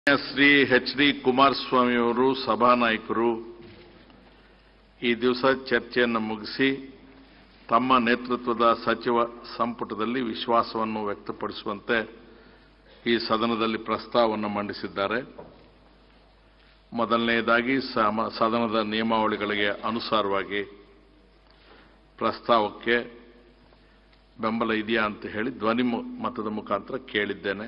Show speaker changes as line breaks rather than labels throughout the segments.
Shri H D ಕುಮಾರಸ್ವಾಮಿಯವರು ಸಭಾನಾಯಕರು ಈ ದಿವಸ ಚರ್ಚೆಯನ್ನು ಮುಗಿಸಿ ತಮ್ಮ ನೇತೃತ್ವದ ಸಚಿವ ಸಂಪುಟದಲ್ಲಿ ವಿಶ್ವಾಸವನ್ನು ವ್ಯಕ್ತಪಡಿಸುವಂತೆ ಈ ಸದನದಲ್ಲಿ ಪ್ರಸ್ತಾವವನ್ನು ಮಂಡಿಸಿದ್ದಾರೆ ಮೊದಲನೆಯದಾಗಿ ಸಮ- ಸದನದ ನಿಯಮಾವಳಿಗಳಿಗೆ ಅನುಸಾರವಾಗಿ ಪ್ರಸ್ತಾವಕ್ಕೆ ಬೆಂಬಲ ಇದೆಯಾ ಅಂತ ಹೇಳಿ ಧ್ವನಿ ಮು- ಮತದ ಮುಖಾಂತರ ಕೇಳಿದ್ದೇನೆ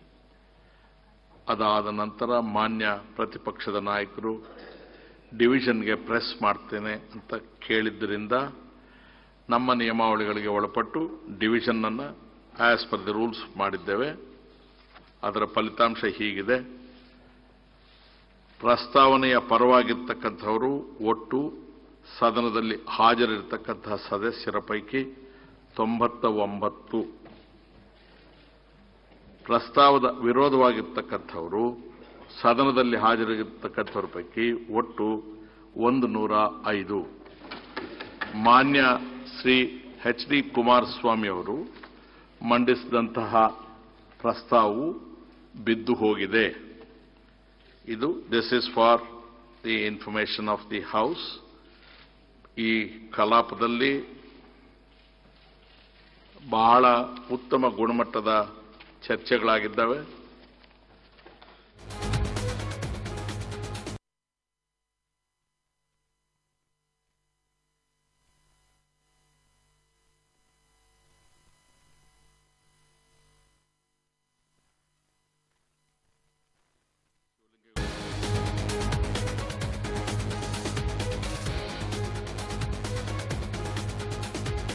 ಅದಾದ ನಂತರ ಮಾನ್ಯ ಪ್ರತಿಪಕ್ಷದ ನಾಯಕರು ಡಿವಿಷನ್ಗೆ ಪ್ರೆಸ್ ಮಾಡ್ತೇನೆ ಅಂತ ಕೇಳಿದ್ದರಿಂದ ನಮ್ಮ ನಿಯಮಾವಳಿಗಳಿಗೆ ಒಳಪಟ್ಟು ಡಿವಿಷನ್ ಅನ್ನು ಆಸ್ ಪರ್ ದಿ ರೂಲ್ಸ್ ಮಾಡಿದ್ದೇವೆ ಅದರ ಫಲಿತಾಂಶ ಹೀಗಿದೆ ಪ್ರಸ್ತಾವನೆಯ ಪರವಾಗಿರ್ತಕ್ಕಂಥವರು ಒಟ್ಟು ಸದನದಲ್ಲಿ ಹಾಜರಿರತಕ್ಕಂತಹ ಸದಸ್ಯರ ಪೈಕಿ ತೊಂಬತ್ತ ಒಂಬತ್ತು ಪ್ರಸ್ತಾವದ ವಿರೋಧವಾಗಿರ್ತಕ್ಕಂಥವರು ಸದನದಲ್ಲಿ ಹಾಜರಿರತಕ್ಕಂಥವ್ರ ಪೈಕಿ ಒಟ್ಟು ಒಂದು ನೂರ ಐದು ಮಾನ್ಯ ಶ್ರೀ ಎಚ್ ಡಿ ಕುಮಾರಸ್ವಾಮಿ ಅವರು ಮಂಡಿಸಿದಂತಹ ಪ್ರಸ್ತಾವವು ಬಿದ್ದು ಹೋಗಿದೆ ಇದು this is for the information of the house ಈ ಕಲಾಪದಲ್ಲಿ ಬಹಳ ಉತ್ತಮ ಗುಣಮಟ್ಟದ ಚರ್ಚೆಗಳಾಗಿದ್ದಾವೆ